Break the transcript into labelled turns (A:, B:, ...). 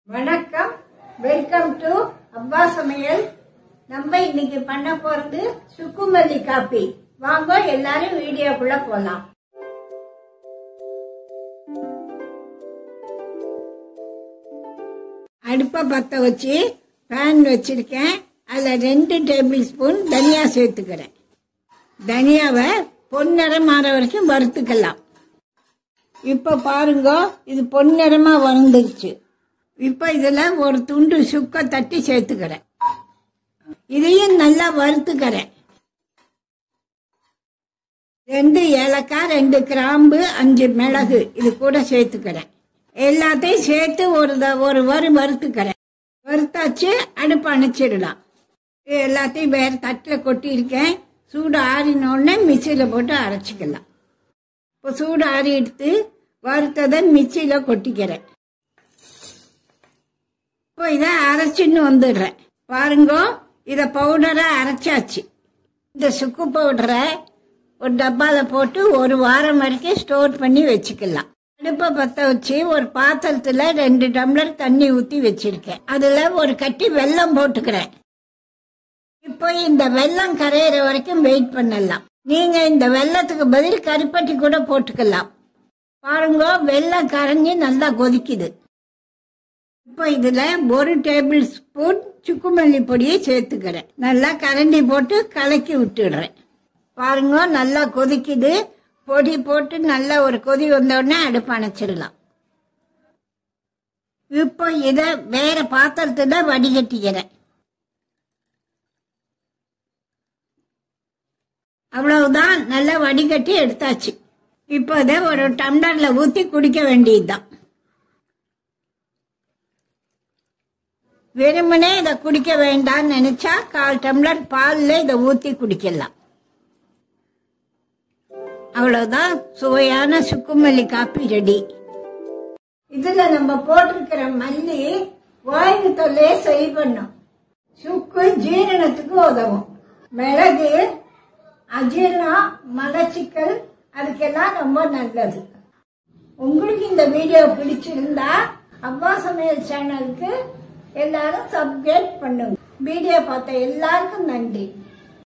A: வணக்கம் welcome to அப்பா சமையல் நம்ம இன்னைக்கு பண்ண போறது சுக்குமல்லி காப்பி வாங்க எல்லாரும் வீடியோக்குள்ள போலாம் அடுப்பை பத்த வச்சு பேன் வச்சிருக்கேன் அதில் ரெண்டு டேபிள் ஸ்பூன் தனியா சேர்த்துக்கிறேன் தனியாவை பொன்னிறம் மாற வரைக்கும் வறுத்துக்கலாம் இப்போ பாருங்க இது பொன்னிறமா வந்துருச்சு இப்போ இதில் ஒரு துண்டு சுக்க தட்டி சேர்த்துக்கிறேன் இதையும் நல்லா வறுத்துக்கிறேன் ரெண்டு ஏலக்காய் ரெண்டு கிராம்பு அஞ்சு மிளகு இது கூட சேர்த்துக்கிறேன் எல்லாத்தையும் சேர்த்து ஒரு த- ஒரு வறு வறுத்துக்கிறேன் வறுத்தாச்சு அடுப்பு அணைச்சிடலாம் இது எல்லாத்தையும் வேற தட்டில் கொட்டியிருக்கேன் சூடு ஆறின உடனே மிக்சியில் போட்டு அரைச்சிக்கலாம் இப்போ சூடு ஆறி எடுத்து வறுத்ததை மிக்சியில் கொட்டிக்கிறேன் இப்போ இதை அரைச்சின்னு வந்துடுறேன் பாருங்க இதை பவுடரை அரைச்சாச்சு இந்த சுக்கு பவுடரை ஒரு டப்பாவில் போட்டு ஒரு வாரம் வரைக்கும் ஸ்டோர் பண்ணி வச்சுக்கலாம் அடுப்பை பற்ற வச்சு ஒரு பாத்திரத்தில் ரெண்டு டம்ளர் தண்ணி ஊற்றி வச்சிருக்கேன் அதில் ஒரு கட்டி வெல்லம் போட்டுக்கிறேன் இப்போ இந்த வெல்லம் கரையிற வரைக்கும் வெயிட் பண்ணலாம் நீங்க இந்த வெல்லத்துக்கு பதில் கருப்பட்டி கூட போட்டுக்கலாம் பாருங்க வெல்லம் கரைஞ்சி நல்லா கொதிக்குது இப்போ இதுல ஒரு டேபிள் ஸ்பூன் சுக்குமல்லி பொடியை சேர்த்துக்கிறேன் நல்லா கரண்டி போட்டு கலக்கி விட்டுடுறேன் பாருங்க நல்லா கொதிக்குது பொடி போட்டு நல்லா ஒரு கொதி வந்த உடனே அடுப்பு அணைச்சிடலாம் இப்போ இதை வேற பாத்திரத்துல வடிகட்டிக்கிறேன் அவ்வளவுதான் நல்லா வடிகட்டி எடுத்தாச்சு இப்போ இதை ஒரு டம்ளர்ல ஊத்தி குடிக்க வேண்டியதுதான் வெறுமனே இதை குடிக்க வேண்டாம்னு நினைச்சா கால் டம்ளர் பால்ல இதை ஊத்தி குடிக்கலாம் அவ்வளவுதான் சுவையான சுக்குமல்லி காப்பி ரெடி இதுல நம்ம போட்டிருக்கிற மல்லி வாயு தொல்லையை சரி பண்ணும் சுக்கு ஜீரணத்துக்கு உதவும் மிளகு அஜீரணம் மலச்சிக்கல் அதுக்கெல்லாம் ரொம்ப நல்லது உங்களுக்கு இந்த வீடியோ பிடிச்சிருந்தா அவ்வா சமையல் சேனலுக்கு எல்லாரும் சப்ஸ்கிரைப் பண்ணுங்க வீடியோ பார்த்த எல்லாருக்கும் நன்றி